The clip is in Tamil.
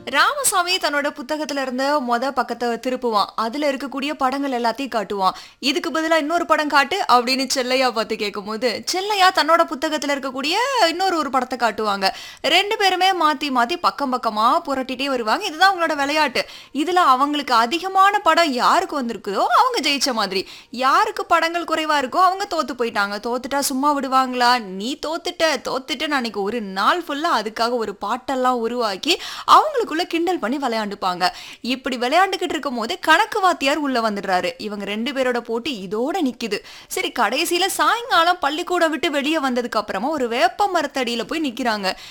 ராமசாமி தன்னோட புத்தகத்துல இருந்த மொத பக்கத்தை திருப்புவான் அதுல இருக்கக்கூடிய படங்கள் எல்லாத்தையும் காட்டுவான் இதுக்கு பதிலா இன்னொரு படம் காட்டு அப்படின்னு செல்லையா பார்த்து கேட்கும்போது செல்லையா தன்னோட புத்தகத்துல இருக்கக்கூடிய இன்னொரு ஒரு படத்தை காட்டுவாங்க ரெண்டு பேருமே மாத்தி மாத்தி பக்கம் பக்கமா புரட்டிட்டே வருவாங்க இதுதான் அவங்களோட விளையாட்டு இதுல அவங்களுக்கு அதிகமான படம் யாருக்கு வந்திருக்குதோ அவங்க ஜெயிச்ச மாதிரி யாருக்கு படங்கள் குறைவா இருக்கோ அவங்க தோத்து போயிட்டாங்க தோத்துட்டா சும்மா விடுவாங்களா நீ தோத்துட்ட தோத்துட்டு அன்னைக்கு ஒரு நாள் ஃபுல்லா அதுக்காக ஒரு பாட்டெல்லாம் உருவாக்கி அவங்களுக்குள்ள கிண்டல் பண்ணி விளையாண்டுப்பாங்க இப்படி விளையாண்டுக்கிட்டு இருக்கும் போது கணக்கு வாத்தியார் உள்ள வந்துடுறாரு இவங்க ரெண்டு பேரோட போட்டி இதோட நிக்குது சரி கடைசியில சாயங்காலம் பள்ளிக்கூடம் விட்டு வெளியே வந்ததுக்கு அப்புறமா ஒரு வேப்ப மரத்தடியில போய் நிக்கிறாங்க